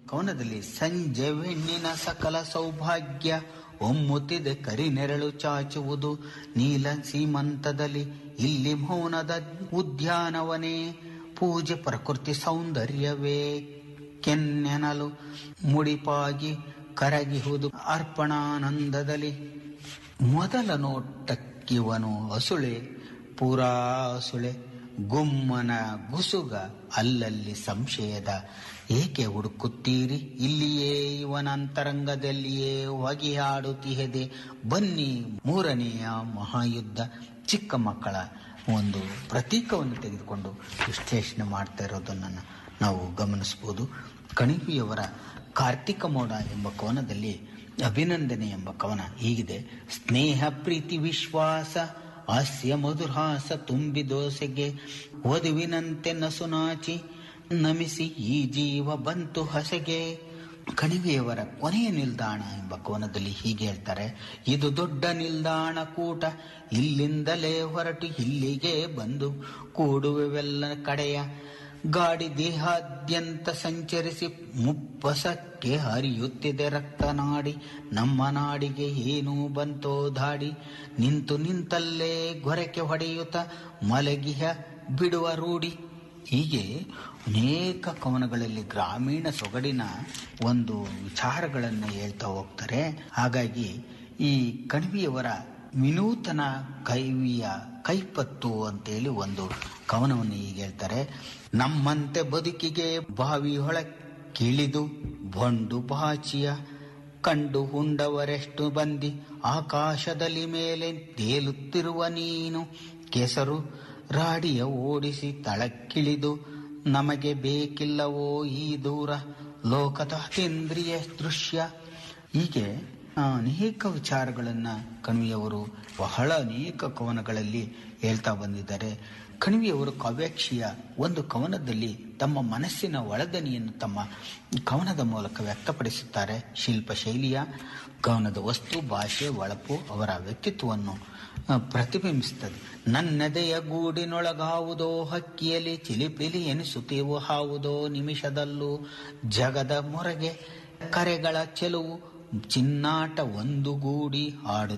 ಕವನದಲ್ಲಿ ಸಂಜೆ ಹೆಣ್ಣಿನ ಸಕಲ ಸೌಭಾಗ್ಯ ಒಮ್ಮುತ್ತಿದೆ ಕರಿನೆರಳು ಚಾಚುವುದು ನೀಲ ಸೀಮಂತದಲ್ಲಿ ಇಲ್ಲಿ ಮೌನದ ಉದ್ಯಾನವನೇ ಪೂಜೆ ಪ್ರಕೃತಿ ಸೌಂದರ್ಯವೇ ಕೆನ್ನೆನಲು ಮುಡಿಪಾಗಿ ಕರಗಿಹುದು ಅರ್ಪಣಾನಂದದಲ್ಲಿ ಮೊದಲ ನೋಟಕ್ಕಿವನು ಅಸುಳೆ ಪೂರಾ ಅಸುಳೆ ಗುಮ್ಮನ ಗುಸುಗ ಅಲ್ಲಲ್ಲಿ ಸಂಶಯದ ಏಕೆ ಹುಡುಕುತ್ತೀರಿ ಇಲ್ಲಿಯೇ ಇವನ ಅಂತರಂಗದಲ್ಲಿಯೇ ಹೊಗೆಯಾಡುತ್ತಿಹೆದೆ ಬನ್ನಿ ಮೂರನೆಯ ಮಹಾಯುದ್ಧ ಚಿಕ್ಕ ಮಕ್ಕಳ ಒಂದು ಪ್ರತೀಕವನ್ನು ತೆಗೆದುಕೊಂಡು ವಿಶ್ಲೇಷಣೆ ಮಾಡ್ತಾ ಇರೋದನ್ನು ನಾವು ಗಮನಿಸಬಹುದು ಕಣಿವೆಯವರ ಕಾರ್ತಿಕ ಮೋಡ ಎಂಬ ಕವನದಲ್ಲಿ ಅಭಿನಂದನೆ ಎಂಬ ಕವನ ಹೀಗಿದೆ ಸ್ನೇಹ ಪ್ರೀತಿ ವಿಶ್ವಾಸ ಹಾಸ್ಯ ಮಧುರಹಾಸ ತುಂಬಿ ದೋಸೆಗೆ ವಧುವಿನಂತೆ ನಸುನಾಚಿ ನಮಿಸಿ ಈ ಜೀವ ಬಂತು ಹಸೆಗೆ ಕಣಿವೆಯವರ ಕೊನೆಯ ನಿಲ್ದಾಣ ಎಂಬ ಕೋನದಲ್ಲಿ ಹೀಗೆ ಹೇಳ್ತಾರೆ ಇದು ದೊಡ್ಡ ನಿಲ್ದಾಣ ಕೂಟ ಇಲ್ಲಿಂದಲೇ ಹೊರಟು ಇಲ್ಲಿಗೆ ಬಂದು ಕೂಡುವೆವೆಲ್ಲ ಕಡೆಯ ಗಾಡಿ ದೇಹಾದ್ಯಂತ ಸಂಚರಿಸಿ ಮುಪ್ಪಸಕ್ಕೆ ಹರಿಯುತ್ತಿದೆ ರಕ್ತನಾಡಿ ನಮ್ಮ ನಾಡಿಗೆ ಏನೂ ಬಂತೋ ಧಾಡಿ ನಿಂತು ನಿಂತಲ್ಲೇ ಗೊರಕೆ ಹೊಡೆಯುತ್ತ ಮಲಗಿಹ ಬಿಡುವ ರೂಢಿ ಹೀಗೆ ಅನೇಕ ಕವನಗಳಲ್ಲಿ ಗ್ರಾಮೀಣ ಸೊಗಡಿನ ಒಂದು ವಿಚಾರಗಳನ್ನು ಹೇಳ್ತಾ ಹೋಗ್ತಾರೆ ಹಾಗಾಗಿ ಈ ಕಣಿವೆಯವರ ವಿನೂತನ ಕೈವಿಯ ಕೈಪತ್ತು ಅಂತೇಳಿ ಒಂದು ಕವನವನ್ನು ಹೀಗೆ ಹೇಳ್ತಾರೆ ನಮ್ಮಂತೆ ಬದುಕಿಗೆ ಬಾವಿ ಹೊಳಕ್ಕಿಳಿದು ಬಂಡು ಬಾಚಿಯ ಕಂಡು ಹುಂಡವರೆಷ್ಟು ಬಂದಿ ಆಕಾಶದಲ್ಲಿ ಮೇಲೆ ತೇಲುತ್ತಿರುವ ನೀನು ಕೆಸರು ರಾಡಿಯ ಓಡಿಸಿ ತಳಕ್ಕಿಳಿದು ನಮಗೆ ಬೇಕಿಲ್ಲವೋ ಈ ದೂರ ಲೋಕದ ಅತೀಂದ್ರಿಯ ದೃಶ್ಯ ಹೀಗೆ ಅನೇಕ ವಿಚಾರಗಳನ್ನ ಕಣಿವೆಯವರು ಬಹಳ ಅನೇಕ ಕವನಗಳಲ್ಲಿ ಹೇಳ್ತಾ ಬಂದಿದ್ದಾರೆ ಕಣಿವೆಯವರು ಕಾವ್ಯಾಕ್ಷಿಯ ಒಂದು ಕವನದಲ್ಲಿ ತಮ್ಮ ಮನಸ್ಸಿನ ಒಳದನಿಯನ್ನು ತಮ್ಮ ಕವನದ ಮೂಲಕ ವ್ಯಕ್ತಪಡಿಸುತ್ತಾರೆ ಶಿಲ್ಪ ಶೈಲಿಯ ಕವನದ ವಸ್ತು ಭಾಷೆ ಒಳಪು ಅವರ ವ್ಯಕ್ತಿತ್ವವನ್ನು ಪ್ರತಿಬಿಂಬಿಸುತ್ತದೆ ನನ್ನದೆಯ ಗೂಡಿನೊಳಗಾವುದೋ ಹಕ್ಕಿಯಲ್ಲಿ ಚಿಲಿಪಿಲಿ ಎನಿಸುತ್ತೀವು ಹಾವುದೋ ನಿಮಿಷದಲ್ಲೂ ಜಗದ ಮೊರಗೆ ಕರೆಗಳ ಚೆಲುವು ಚಿನ್ನಾಟ ಒಂದು ಗೂಡಿ ಆಡು